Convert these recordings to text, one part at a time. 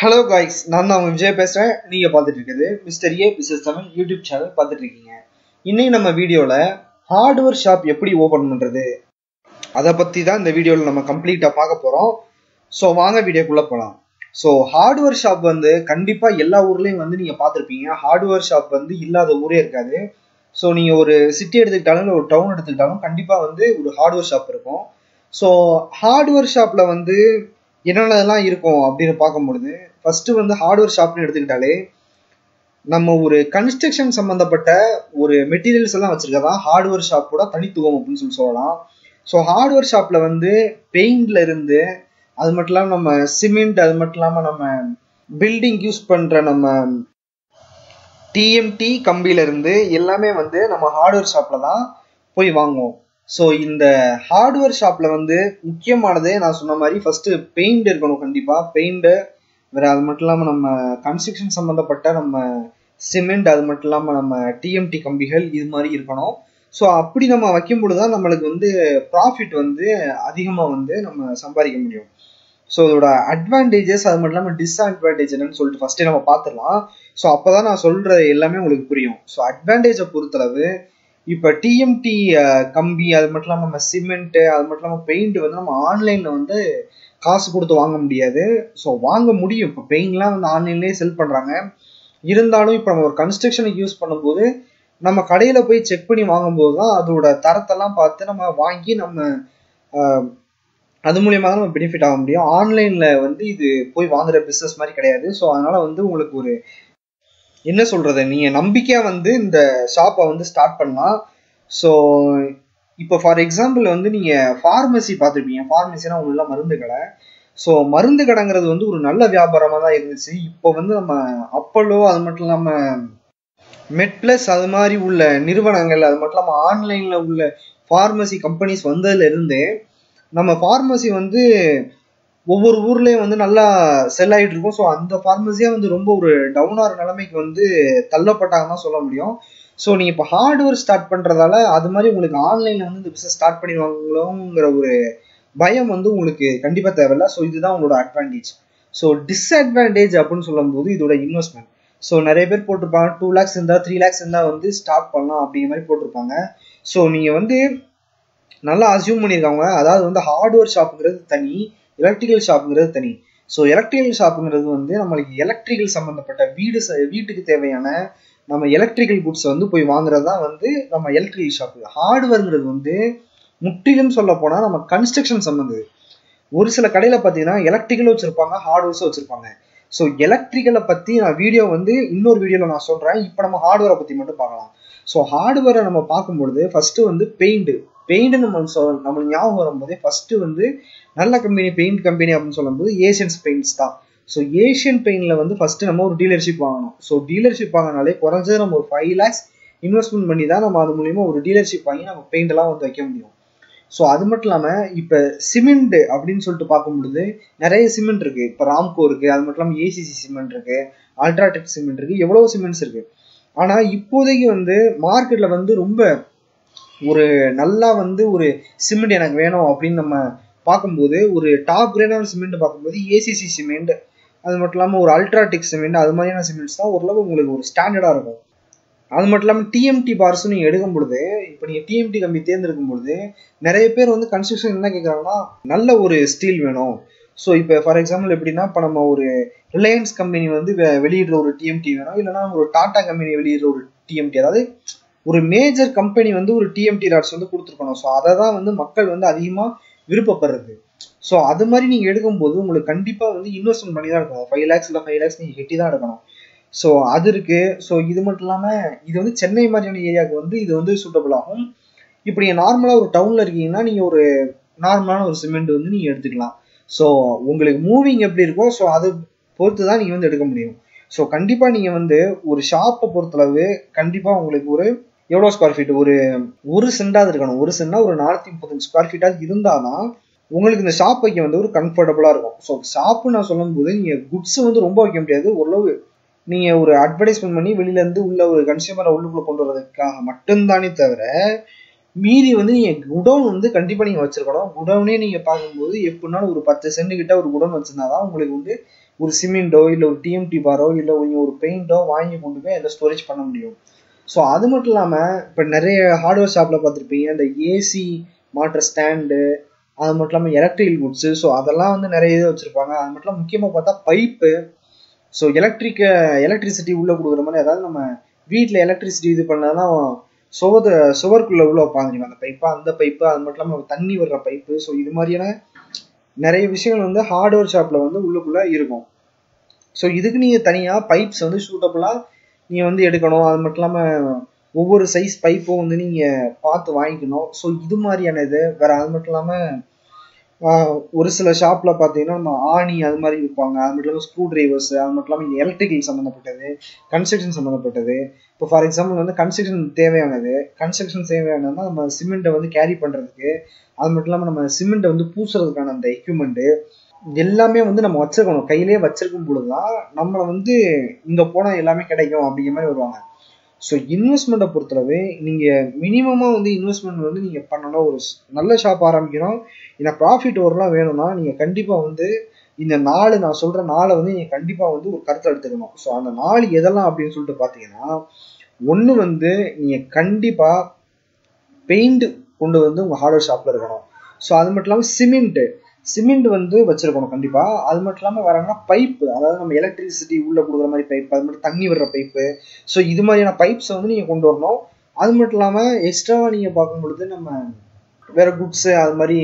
hello guys நான் தான் உங்க விஜய் பேசுறேன் நீங்க பார்த்துட்டு இருக்குது mystery business Tamil YouTube channel பார்த்துட்டு இருக்கீங்க இன்னைக்கு நம்ம வீடியோல ஹார்ட்வேர் ஷாப் எப்படி ஓபன் பண்றது அதை பத்தி தான் இந்த வீடியோவில் நம்ம கம்ப்ளீட்டா பார்க்க போறோம் ஸோ வாங்க வீடியோக்குள்ள போகலாம் ஸோ ஹார்ட்வேர் ஷாப் வந்து கண்டிப்பா எல்லா ஊர்லயும் வந்து நீங்க பார்த்துருப்பீங்க ஹார்ட்வேர் ஷாப் வந்து இல்லாத ஊரே இருக்காது ஸோ நீங்க ஒரு சிட்டி எடுத்துக்கிட்டாலும் இல்லை ஒரு டவுன் எடுத்துக்கிட்டாலும் கண்டிப்பா வந்து ஒரு ஹார்ட்வேர் ஷாப் இருக்கும் ஸோ ஹார்ட்வேர் ஷாப்ல வந்து என்னென்னலாம் இருக்கும் அப்படின்னு பார்க்கும்பொழுது ஃபர்ஸ்ட் வந்து ஹார்ட்வேர் ஷாப்னு எடுத்துக்கிட்டாலே நம்ம ஒரு கன்ஸ்ட்ரக்ஷன் சம்மந்தப்பட்ட ஒரு மெட்டீரியல்ஸ் எல்லாம் வச்சிருக்கதான் ஹார்ட்வேர் ஷாப்போட தனித்துவம் அப்படின்னு சொல்லி சொல்லலாம் ஸோ ஹார்ட்வேர் ஷாப்ல வந்து பெயிண்ட்ல இருந்து அது மட்டும் இல்லாமல் நம்ம சிமெண்ட் அது மட்டும் இல்லாமல் நம்ம பில்டிங் யூஸ் பண்ற நம்ம டிஎம்டி கம்பியில இருந்து எல்லாமே வந்து நம்ம ஹார்ட்வேர் ஷாப்ல தான் போய் வாங்குவோம் ஸோ இந்த ஹார்ட்வேர் ஷாப்ல வந்து முக்கியமானதே நான் சொன்ன மாதிரி ஃபர்ஸ்ட் பெயிண்ட் இருக்கணும் கண்டிப்பா பெயிண்ட் வேற அது மட்டும் இல்லாமல் நம்ம கன்ஸ்ட்ரக்ஷன் சம்மந்தப்பட்ட நம்ம சிமெண்ட் அது மட்டும் இல்லாமல் நம்ம டிஎம்டி கம்பிகள் இது மாதிரி இருக்கணும் ஸோ அப்படி நம்ம வைக்கும் பொழுது தான் நம்மளுக்கு வந்து ப்ராஃபிட் வந்து அதிகமாக வந்து நம்ம சம்பாதிக்க முடியும் ஸோ இதோட அட்வான்டேஜஸ் அது மட்டும் இல்லாமல் டிஸ்அட்வான்டேஜ் என்னன்னு சொல்லிட்டு ஃபர்ஸ்டே நம்ம பார்த்துடலாம் ஸோ அப்போ தான் நான் சொல்கிற எல்லாமே உங்களுக்கு புரியும் ஸோ அட்வான்டேஜை பொறுத்தளவு இப்போ டிஎம்டி கம்பி அது மட்டும் இல்லாமல் நம்ம சிமெண்ட்டு அது மட்டும் இல்லாமல் பெயிண்ட் வந்து நம்ம ஆன்லைனில் வந்து காசு கொடுத்து வாங்க முடியாது ஸோ வாங்க முடியும் இப்போ பெயிண்ட்லாம் வந்து ஆன்லைன்லேயே செல் பண்ணுறாங்க இருந்தாலும் இப்போ நம்ம ஒரு கன்ஸ்ட்ரக்ஷனுக்கு யூஸ் பண்ணும்போது நம்ம கடையில் போய் செக் பண்ணி வாங்கும்போது தான் அதோட தரத்தெல்லாம் பார்த்து நம்ம வாங்கி நம்ம அது மூலியமாக தான் நம்ம பெனிஃபிட் ஆக முடியும் ஆன்லைனில் வந்து இது போய் வாங்குற பிஸ்னஸ் மாதிரி கிடையாது ஸோ அதனால வந்து உங்களுக்கு ஒரு என்ன சொல்றது நீங்க நம்பிக்கையா வந்து இந்த ஷாப்பை வந்து ஸ்டார்ட் பண்ணலாம் ஸோ இப்போ ஃபார் எக்ஸாம்பிள் வந்து நீங்க ஃபார்மசி பார்த்துருப்பீங்க ஃபார்மசினா உள்ள மருந்து கடை ஸோ மருந்து கடைங்கிறது வந்து ஒரு நல்ல வியாபாரமாக தான் இருந்துச்சு இப்போ வந்து நம்ம அப்பல்லோ அது மட்டும் இல்லாமல் மெட் பிளஸ் அது மாதிரி உள்ள நிறுவனங்கள் அது மட்டும் இல்லாமல் ஆன்லைனில் உள்ள ஃபார்மசி கம்பெனிஸ் வந்ததுல இருந்தே நம்ம ஃபார்மசி வந்து ஒவ்வொரு ஊர்லேயும் வந்து நல்லா செல் ஆகிட்டு இருக்கும் ஸோ அந்த ஃபார்மசியே வந்து ரொம்ப ஒரு டவுன் ஆகிற நிலைமைக்கு வந்து தள்ளப்பட்டாங்க தான் சொல்ல முடியும் ஸோ நீங்கள் இப்போ ஹார்ட்வேர் ஸ்டார்ட் பண்ணுறதால அது மாதிரி உங்களுக்கு ஆன்லைனில் வந்து இந்த பிஸ்னஸ் ஸ்டார்ட் பண்ணிடுவாங்களோங்கிற ஒரு பயம் வந்து உங்களுக்கு கண்டிப்பாக தேவையில்ல ஸோ இதுதான் உங்களோட அட்வான்டேஜ் ஸோ டிஸ்அட்வான்டேஜ் அப்படின்னு சொல்லும்போது இதோட இன்வெஸ்ட்மெண்ட் ஸோ நிறைய பேர் போட்டிருப்பாங்க டூ லேக்ஸ் இருந்தால் த்ரீ லேக்ஸ் இருந்தால் வந்து ஸ்டார்ட் பண்ணலாம் அப்படிங்கிற மாதிரி போட்டிருப்பாங்க ஸோ நீங்கள் வந்து நல்லா அசியூம் பண்ணியிருக்காங்க அதாவது வந்து ஹார்ட்வேர் ஷாப்புங்கிறது தனி எலக்ட்ரிக்கல் ஷாப்புங்கிறது தனி ஸோ எலக்ட்ரிக்கல் ஷாப்புங்கிறது வந்து நம்மளுக்கு எலக்ட்ரிக்கல் சம்மந்தப்பட்ட வீடு வீட்டுக்கு தேவையான நம்ம எலக்ட்ரிக்கல் குட்ஸ் வந்து போய் வாங்குறது தான் வந்து நம்ம எலக்ட்ரிக்கல் ஷாப்பு ஹார்ட்வேர்ங்கிறது வந்து முற்றிலும் சொல்ல போனால் நம்ம கன்ஸ்ட்ரக்ஷன் சம்மந்தது ஒரு சில கடையில் பார்த்தீங்கன்னா எலக்ட்ரிக்கலும் வச்சுருப்பாங்க ஹார்ட்வேர்ஸும் வச்சுருப்பாங்க ஸோ எலக்ட்ரிக்கலை பற்றி நான் வீடியோ வந்து இன்னொரு வீடியோவில் நான் சொல்கிறேன் இப்போ நம்ம ஹார்ட்வேரை பற்றி மட்டும் பார்க்கலாம் ஸோ ஹார்ட்வேரை நம்ம பார்க்கும்பொழுது ஃபஸ்ட்டு வந்து பெயிண்ட்டு பெயிண்ட் நம்ம சொல் நம்மளுக்கு ஞாபகம் வரும்போதே ஃபர்ஸ்ட் வந்து நல்ல கம்பெனி பெயிண்ட் கம்பெனி அப்படின்னு சொல்லும்போது ஏஷியன்ஸ் பெயிண்ட்ஸ் தான் ஸோ ஏஷியன் பெயிண்ட்ல வந்து ஃபர்ஸ்ட் நம்ம ஒரு டீலர்ஷிப் வாங்கணும் ஸோ டீலர்ஷிப் வாங்கினாலே குறைஞ்சது நம்ம ஒரு ஃபைவ் லேக்ஸ் இன்வெஸ்ட்மெண்ட் பண்ணி தான் நம்ம அது மூலியமா ஒரு டீலர்ஷிப் வாங்கி நம்ம பெயிண்ட் எல்லாம் வந்து வைக்க முடியும் ஸோ அது மட்டும் இல்லாமல் இப்போ சிமெண்ட் அப்படின்னு சொல்லிட்டு பார்க்கும்பொழுது நிறைய சிமெண்ட் இருக்கு இப்போ ராம்கோ இருக்கு அது மட்டும் இல்லாமல் ஏசிசி சிமெண்ட் இருக்கு அல்ட்ராடெக் சிமெண்ட் இருக்கு எவ்வளோ சிமெண்ட்ஸ் இருக்கு ஆனால் இப்போதைக்கு வந்து மார்க்கெட்ல வந்து ரொம்ப ஒரு நல்லா வந்து ஒரு சிமெண்ட் எனக்கு வேணும் அப்படின்னு நம்ம பார்க்கும்போது ஒரு டாப் கிரேடான சிமெண்ட் பார்க்கும்போது ஏசிசி சிமெண்ட் அது மட்டும் இல்லாமல் ஒரு அல்ட்ராடெக் சிமெண்ட் அது மாதிரியான சிமெண்ட்ஸ் தான் ஓரளவு உங்களுக்கு ஒரு ஸ்டாண்டர்டாக இருக்கும் அது மட்டும் இல்லாமல் டிஎம்டி பார்ஸும் நீங்கள் எடுக்கும் பொழுது இப்போ நீங்கள் டிஎம்டி கம்பி தேர்ந்தெடுக்கும் பொழுது நிறைய பேர் வந்து கன்ஸ்ட்ரக்ஷன் என்ன கேட்குறாங்கன்னா நல்ல ஒரு ஸ்டீல் வேணும் ஸோ இப்போ ஃபார் எக்ஸாம்பிள் எப்படின்னா இப்போ நம்ம ஒரு ரிலையன்ஸ் கம்பெனி வந்து வெளியிடுற ஒரு டிஎம்டி வேணும் இல்லைனா ஒரு டாடா கம்பெனி வெளியிடுற ஒரு டிஎம்டி அதாவது ஒரு மேஜர் கம்பெனி வந்து ஒரு டிஎம்டி ராட்ஸ் வந்து கொடுத்துருக்கணும் ஸோ அதை தான் வந்து மக்கள் வந்து அதிகமாக விருப்பப்படுறது ஸோ அது மாதிரி நீங்கள் எடுக்கும்போது உங்களுக்கு கண்டிப்பாக வந்து இன்வெஸ்ட்மெண்ட் பண்ணி தான் எடுக்கணும் ஃபைவ் லேக்ஸ் இல்லை ஃபைவ் லேக்ஸ் நீங்கள் கட்டி தான் எடுக்கணும் ஸோ அது இருக்கு ஸோ இது மட்டும் இல்லாமல் இது வந்து சென்னை மாதிரியான ஏரியாவுக்கு வந்து இது வந்து சூட்டபிள் ஆகும் இப்போ நீங்கள் நார்மலாக ஒரு டவுனில் இருக்கீங்கன்னா நீங்கள் ஒரு நார்மலான ஒரு சிமெண்ட் வந்து நீங்கள் எடுத்துக்கலாம் ஸோ உங்களுக்கு மூவிங் எப்படி இருக்கோ ஸோ அது பொறுத்து தான் நீங்கள் வந்து எடுக்க முடியும் ஸோ கண்டிப்பாக நீங்கள் வந்து ஒரு ஷாப்பை பொறுத்தளவு கண்டிப்பாக உங்களுக்கு ஒரு எவ்வளோ ஸ்கொயர் ஃபீட் ஒரு ஒரு சென்டாவது இருக்கணும் ஒரு சென்டா ஒரு நானூற்றி முப்பத்தஞ்சு ஸ்கொயர் ஃபீட்டாவது இருந்தால் தான் உங்களுக்கு இந்த ஷாப் வைக்க வந்து ஒரு கம்ஃபர்டபுளாக இருக்கும் ஸோ ஷாப்பு நான் சொல்லும்போது நீங்கள் குட்ஸ் வந்து ரொம்ப வைக்க முடியாது ஓரளவு நீங்கள் ஒரு அட்வர்டைஸ்மெண்ட் பண்ணி வெளியிலேருந்து உள்ள ஒரு கன்சியூமரை உள்ளுக்குள்ளே கொண்டு வரதுக்காக மட்டும்தானே தவிர மீதி வந்து நீங்கள் குடவுன் வந்து கண்டிப்பாக நீங்கள் வச்சிருக்கணும் குடவுனே நீங்கள் பார்க்கும்போது எப்படினாலும் ஒரு பத்து சென்ட் கிட்ட ஒரு குடவுன் வச்சிருந்தா தான் உங்களுக்கு வந்து ஒரு சிமெண்டோ இல்லை ஒரு டிஎம்டி பாரோ இல்லை ஒரு பெயிண்டோ வாங்கி கொண்டு போய் அதில் ஸ்டோரேஜ் பண்ண முடியும் ஸோ அது மட்டும் இல்லாமல் இப்போ நிறைய ஹார்ட்வேர் ஷாப்பில் பார்த்துருப்பீங்க இந்த ஏசி மாட்டுற ஸ்டாண்டு அது மட்டும் இல்லாமல் எலக்ட்ரிக்கல் குட்ஸு ஸோ அதெல்லாம் வந்து நிறைய இது வச்சுருப்பாங்க அது மட்டும் இல்லாமல் முக்கியமாக பார்த்தா பைப்பு ஸோ எலக்ட்ரிக்க எலக்ட்ரிசிட்டி உள்ளே கொடுக்குற மாதிரி அதாவது நம்ம வீட்டில் எலக்ட்ரிசிட்டி இது பண்ணாதான் சுவத சுவருக்குள்ளே உள்ள வைப்பாங்க அந்த பைப்பு அந்த பைப்பு அது மட்டும் இல்லாமல் தண்ணி வர்ற பைப்பு ஸோ இது மாதிரியான நிறைய விஷயங்கள் வந்து ஹார்ட்வேர் ஷாப்பில் வந்து உள்ளுக்குள்ளே இருக்கும் ஸோ இதுக்கு நீங்கள் தனியாக பைப்ஸ் வந்து சூட்டபுளாக நீங்கள் வந்து எடுக்கணும் அது மட்டும் இல்லாமல் ஒவ்வொரு சைஸ் பைப்பும் வந்து நீங்கள் பார்த்து வாங்கிக்கணும் ஸோ இது மாதிரியான இது வேறு அது மட்டும் இல்லாமல் ஒரு சில ஷாப்பில் பார்த்தீங்கன்னா நம்ம ஆணி அது மாதிரி விற்பாங்க அது மட்டும் இல்லாமல் ஸ்க்ரூ டிரைவர்ஸ் அது மட்டும் இல்லாமல் எலக்ட்ரிக்கல் சம்மந்தப்பட்டது கன்ஸ்ட்ரக்ஷன் சம்மந்தப்பட்டது இப்போ ஃபார் எக்ஸாம்பிள் வந்து கன்ஸ்ட்ரக்ஷன் தேவையானது கன்ஸ்ட்ரக்ஷன் தேவையானதுன்னா நம்ம சிமெண்ட்டை வந்து கேரி பண்ணுறதுக்கு அது மட்டும் இல்லாமல் நம்ம சிமெண்ட்டை வந்து பூசுறதுக்கான அந்த எக்யூப்மெண்ட்டு எல்லாமே வந்து நம்ம வச்சிருக்கணும் கையிலே வச்சிருக்கும் பொழுது தான் நம்மளை வந்து இங்கே போனால் எல்லாமே கிடைக்கும் அப்படிங்கிற மாதிரி வருவாங்க ஸோ இன்வெஸ்ட்மெண்ட்டை பொறுத்தளவு நீங்கள் மினிமமாக வந்து இன்வெஸ்ட்மெண்ட் வந்து நீங்கள் பண்ணணும் ஒரு நல்ல ஷாப் ஆரம்பிக்கணும் இல்லை ப்ராஃபிட் வரலாம் வேணும்னா நீங்கள் கண்டிப்பாக வந்து இந்த நாலு நான் சொல்கிற நாளை வந்து நீங்கள் கண்டிப்பாக வந்து ஒரு கருத்தை எடுத்துக்கணும் ஸோ அந்த நாலு எதெல்லாம் அப்படின்னு சொல்லிட்டு பார்த்தீங்கன்னா ஒன்று வந்து நீங்கள் கண்டிப்பாக பெயிண்ட் கொண்டு வந்து உங்கள் ஹார்ட்வேர் ஷாப்பில் இருக்கணும் ஸோ அது மட்டும் இல்லாமல் சிமெண்ட்டு சிமெண்ட் வந்து வச்சிருக்கணும் கண்டிப்பாக அது மட்டும் இல்லாமல் வேற என்ன பைப்பு அதாவது நம்ம எலக்ட்ரிசிட்டி உள்ளே கொடுக்குற மாதிரி பைப் அது மட்டும் தண்ணி வர்ற பைப்பு ஸோ இது மாதிரியான பைப்ஸை வந்து நீங்கள் கொண்டு வரணும் அது மட்டும் இல்லாமல் எக்ஸ்ட்ராவாக நீங்கள் பார்க்கும் பொழுது நம்ம வேற குட்ஸு அது மாதிரி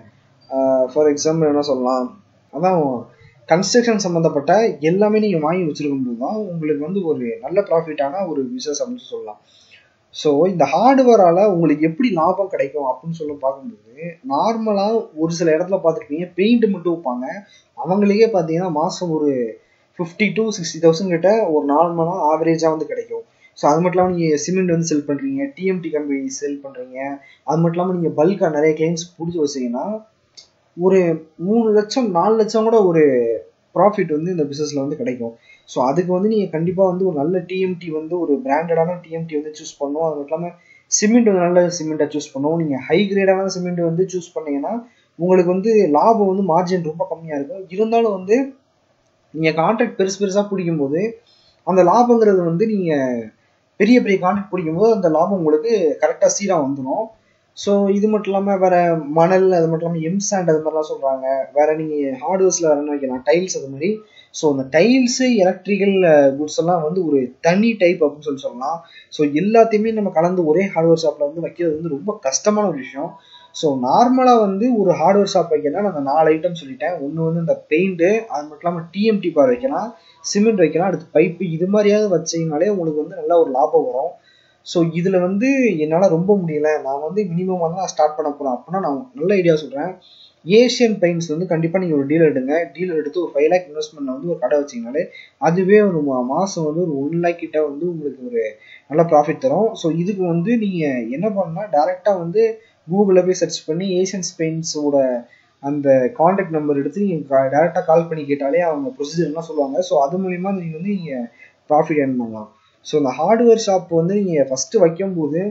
ஃபார் எக்ஸாம்பிள் என்ன சொல்லலாம் அதான் கன்ஸ்ட்ரக்ஷன் சம்மந்தப்பட்ட எல்லாமே நீங்கள் வாங்கி வச்சிருக்கும் போது தான் உங்களுக்கு வந்து ஒரு நல்ல ப்ராஃபிட்டான ஒரு பிஸ்னஸ் அப்படின்னு சொல்லலாம் ஸோ இந்த ஹார்ட்வேரால் உங்களுக்கு எப்படி லாபம் கிடைக்கும் அப்படின்னு சொல்லி பார்க்கும்போது நார்மலாக ஒரு சில இடத்துல பார்த்துருப்பீங்க பெயிண்ட் மட்டும் வைப்பாங்க அவங்களுக்கே பார்த்தீங்கன்னா மாதம் ஒரு ஃபிஃப்டி டு சிக்ஸ்டி தௌசண்ட் கிட்ட ஒரு நார்மலாக ஆவரேஜாக வந்து கிடைக்கும் ஸோ அது மட்டும் இல்லாமல் நீங்கள் சிமெண்ட் வந்து செல் பண்ணுறீங்க டிஎம்டி கம்பெனி செல் பண்ணுறீங்க அது மட்டும் இல்லாமல் நீங்கள் பல்காக நிறைய கிளைண்ட்ஸ் பிடிச்சி வச்சிங்கன்னா ஒரு மூணு லட்சம் நாலு லட்சம் கூட ஒரு ப்ராஃபிட் வந்து இந்த பிஸ்னஸில் வந்து கிடைக்கும் ஸோ அதுக்கு வந்து நீங்கள் கண்டிப்பாக வந்து ஒரு நல்ல டிஎம்டி வந்து ஒரு பிராண்டடான டிஎம்டி வந்து சூஸ் பண்ணணும் அது மட்டும் இல்லாமல் சிமெண்ட் வந்து நல்ல சிமெண்ட்டை சூஸ் பண்ணணும் நீங்கள் ஹை கிரேடான சிமெண்ட் வந்து சூஸ் பண்ணீங்கன்னா உங்களுக்கு வந்து லாபம் வந்து மார்ஜின் ரொம்ப கம்மியாக இருக்கும் இருந்தாலும் வந்து நீங்கள் கான்ட்ராக்ட் பெருசு பெருசாக பிடிக்கும் போது அந்த லாபங்கிறது வந்து நீங்கள் பெரிய பெரிய கான்ட்ராக்ட் பிடிக்கும் போது அந்த லாபம் உங்களுக்கு கரெக்டாக சீராக வந்துடும் ஸோ இது மட்டும் இல்லாமல் வேற மணல் அது மட்டும் இல்லாமல் எம்சாண்ட் அது மாதிரிலாம் சொல்கிறாங்க வேற நீங்கள் ஹார்ட்வேர்ஸில் வேற என்ன வைக்கலாம் டைல்ஸ் அது மாதிரி ஸோ அந்த டைல்ஸு எலக்ட்ரிக்கல் குட்ஸ் எல்லாம் வந்து ஒரு தனி டைப் அப்படின்னு சொல்லி சொல்லலாம் ஸோ எல்லாத்தையுமே நம்ம கலந்து ஒரே ஹார்ட்வேர் ஷாப்பில் வந்து வைக்கிறது வந்து ரொம்ப கஷ்டமான ஒரு விஷயம் ஸோ நார்மலாக வந்து ஒரு ஹார்ட்வேர் ஷாப் வைக்கலாம் நான் நாலு ஐட்டம் சொல்லிட்டேன் ஒன்று வந்து இந்த பெயிண்ட்டு அது மட்டும் இல்லாமல் டிஎம்டி பார் வைக்கலாம் சிமெண்ட் வைக்கலாம் அடுத்து பைப்பு இது மாதிரியாவது வச்சிங்கனாலே உங்களுக்கு வந்து நல்ல ஒரு லாபம் வரும் ஸோ இதில் வந்து என்னால் ரொம்ப முடியல நான் வந்து மினிமமாக தான் நான் ஸ்டார்ட் பண்ண போகிறேன் அப்படின்னா நான் நல்ல ஐடியா சொல்கிறேன் ஏஷியன் பெயிண்ட்ஸ் வந்து கண்டிப்பாக நீங்கள் ஒரு டீலர் எடுங்க டீலர் எடுத்து ஒரு ஃபைவ் லேக் இன்வெஸ்ட்மெண்ட் வந்து ஒரு கடை வச்சிங்கனாலே அதுவே ஒரு மாதம் வந்து ஒரு ஒன் லேக் கிட்ட வந்து உங்களுக்கு ஒரு நல்ல ப்ராஃபிட் தரும் ஸோ இதுக்கு வந்து நீங்கள் என்ன பண்ணால் டேரெக்டாக வந்து கூகுளில் போய் சர்ச் பண்ணி ஏஷியன்ஸ் பெயிண்ட்ஸோட அந்த காண்டாக்ட் நம்பர் எடுத்து நீங்கள் டேரெக்டாக கால் பண்ணி கேட்டாலே அவங்க ப்ரொசீஜர்லாம் சொல்லுவாங்க ஸோ அது மூலிமா நீங்கள் வந்து நீங்கள் ப்ராஃபிட் ஏர்ன் பண்ணலாம் ஸோ இந்த ஹார்ட்வேர் ஷாப் வந்து நீங்கள் ஃபஸ்ட்டு வைக்கும்போது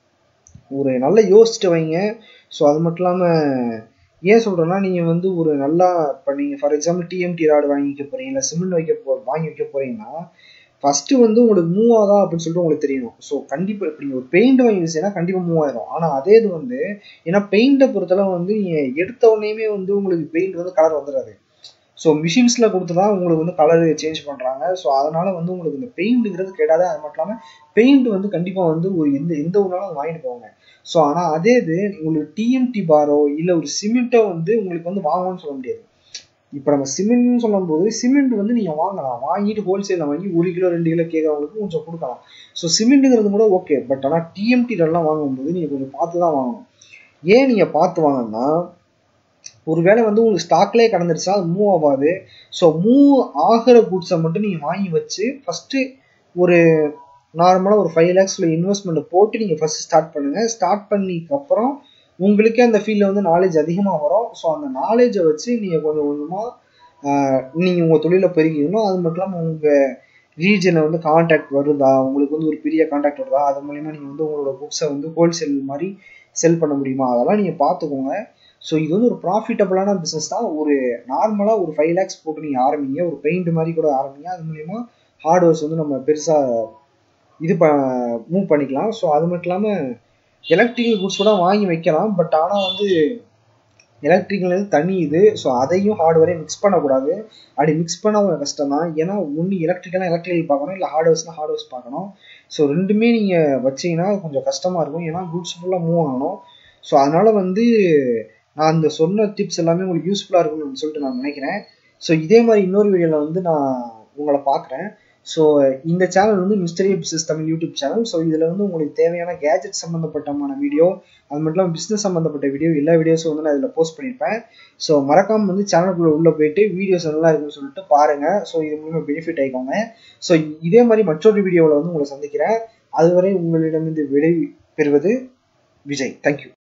ஒரு நல்ல யோசிச்சுட்டு வைங்க ஸோ அது மட்டும் இல்லாமல் ஏன் சொல்கிறேன்னா நீங்கள் வந்து ஒரு நல்லா இப்போ நீங்கள் ஃபார் எக்ஸாம்பிள் டிஎம்டி ராடு வாங்கி வைக்க போகிறீங்க இல்லை சிமெண்ட் வைக்க போ வாங்கி வைக்க போகிறீங்கன்னா ஃபஸ்ட்டு வந்து உங்களுக்கு மூவ் ஆதா அப்படின்னு சொல்லிட்டு உங்களுக்கு தெரியணும் ஸோ கண்டிப்பாக இப்போ நீங்கள் ஒரு பெயிண்ட் வாங்கி வச்சீங்கன்னா கண்டிப்பாக மூவ் ஆயிரும் ஆனால் அதே இது வந்து ஏன்னா பெயிண்ட்டை பொறுத்தளவு வந்து நீங்கள் எடுத்த உடனேயுமே வந்து உங்களுக்கு பெயிண்ட் வந்து கலர் வந்துடாது ஸோ மிஷின்ஸில் கொடுத்து தான் உங்களுக்கு வந்து கலர் சேஞ்ச் பண்ணுறாங்க ஸோ அதனால் வந்து உங்களுக்கு இந்த பெயிண்ட்டுங்கிறது கேட்டாது அது மட்டும் இல்லாமல் பெயிண்ட் வந்து கண்டிப்பாக வந்து ஒரு எந்த எந்த ஒரு நாளும் வாங்கிட்டு போவாங்க ஸோ ஆனால் அதே இது உங்களுக்கு டிஎம்டி பாரோ இல்லை ஒரு சிமெண்ட்டோ வந்து உங்களுக்கு வந்து வாங்கணும்னு சொல்ல முடியாது இப்போ நம்ம சிமெண்ட்னு சொல்லும்போது சிமெண்ட் வந்து நீங்கள் வாங்கலாம் வாங்கிட்டு ஹோல்சேலில் வாங்கி ஒரு கிலோ ரெண்டு கிலோ கேட்குறவங்களுக்கு கொஞ்சம் கொடுக்கலாம் ஸோ சிமெண்ட்டுங்கிறது கூட ஓகே பட் ஆனால் டிஎம்டிலலாம் வாங்கும்போது நீங்கள் கொஞ்சம் பார்த்து தான் வாங்கணும் ஏன் நீங்கள் பார்த்து வாங்கினா ஒருவேளை வந்து உங்களுக்கு ஸ்டாக்லேயே கடந்துருச்சா அது மூவ் ஆகாது ஸோ மூவ் ஆகிற குட்ஸை மட்டும் நீங்கள் வாங்கி வச்சு ஃபஸ்ட்டு ஒரு நார்மலாக ஒரு ஃபைவ் லேக்ஸில் இன்வெஸ்ட்மெண்ட் போட்டு நீங்கள் ஃபஸ்ட்டு ஸ்டார்ட் பண்ணுங்கள் ஸ்டார்ட் பண்ணிக்கப்புறம் உங்களுக்கே அந்த ஃபீல்டில் வந்து நாலேஜ் அதிகமாக வரும் ஸோ அந்த நாலேஜை வச்சு நீங்கள் கொஞ்சம் கொஞ்சமாக நீங்கள் உங்கள் தொழிலை பெருகிக்கணும் அது மட்டும் இல்லாமல் உங்கள் ரீஜனில் வந்து கான்டாக்ட் வருதா உங்களுக்கு வந்து ஒரு பெரிய கான்டாக்ட் வருதா அது மூலிமா நீங்கள் வந்து உங்களோட புக்ஸை வந்து ஹோல்சேல் மாதிரி செல் பண்ண முடியுமா அதெல்லாம் நீங்கள் பார்த்துக்கோங்க ஸோ இது வந்து ஒரு ப்ராஃபிட்டபுளான பிஸ்னஸ் தான் ஒரு நார்மலாக ஒரு ஃபைவ் லேக்ஸ் போட்டு நீங்கள் ஆரம்பிங்க ஒரு பெயிண்ட் மாதிரி கூட ஆரம்பிங்க அது மூலயமா ஹார்ட்வேர்ஸ் வந்து நம்ம பெருசாக இது ப மூவ் பண்ணிக்கலாம் ஸோ அது மட்டும் இல்லாமல் எலக்ட்ரிக்கல் குட்ஸ் கூட வாங்கி வைக்கலாம் பட் ஆனால் வந்து எலக்ட்ரிக்கல் தனி இது ஸோ அதையும் ஹார்ட்வேரையும் மிக்ஸ் பண்ணக்கூடாது அப்படி மிக்ஸ் பண்ண கொஞ்சம் கஷ்டம் தான் ஏன்னா ஒன்று எலக்ட்ரிக்கலாக எலக்ட்ரிக்கல் பார்க்கணும் இல்லை ஹார்ட்வேர்ஸ்னால் ஹார்ட்வேர்ஸ் பார்க்கணும் ஸோ ரெண்டுமே நீங்கள் வச்சிங்கன்னா கொஞ்சம் கஷ்டமாக இருக்கும் ஏன்னா குட்ஸ் ஃபுல்லாக மூவ் ஆகணும் ஸோ அதனால் வந்து நான் அந்த சொன்ன டிப்ஸ் எல்லாமே உங்களுக்கு யூஸ்ஃபுல்லாக இருக்கும் அப்படின்னு சொல்லிட்டு நான் நினைக்கிறேன் ஸோ இதே மாதிரி இன்னொரு வீடியோவில் வந்து நான் உங்களை பார்க்குறேன் ஸோ இந்த சேனல் வந்து mystery business Tamil YouTube channel so இதில் வந்து உங்களுக்கு தேவையான கேஜெட் சம்மந்தப்பட்டமான வீடியோ அது மட்டும் இல்லாமல் பிஸ்னஸ் சம்மந்தப்பட்ட வீடியோ எல்லா வீடியோஸும் வந்து நான் இதில் போஸ்ட் பண்ணியிருப்பேன் ஸோ மறக்காமல் வந்து சேனலுக்குள்ளே உள்ளே போயிட்டு வீடியோஸ் நல்லா இருக்குன்னு சொல்லிட்டு பாருங்கள் ஸோ இது மூலமாக பெனிஃபிட் ஆகிக்கோங்க ஸோ இதே மாதிரி மற்றொரு வீடியோவில் வந்து உங்களை சந்திக்கிறேன் அதுவரை உங்களிடமிருந்து விடை பெறுவது விஜய் தேங்க்யூ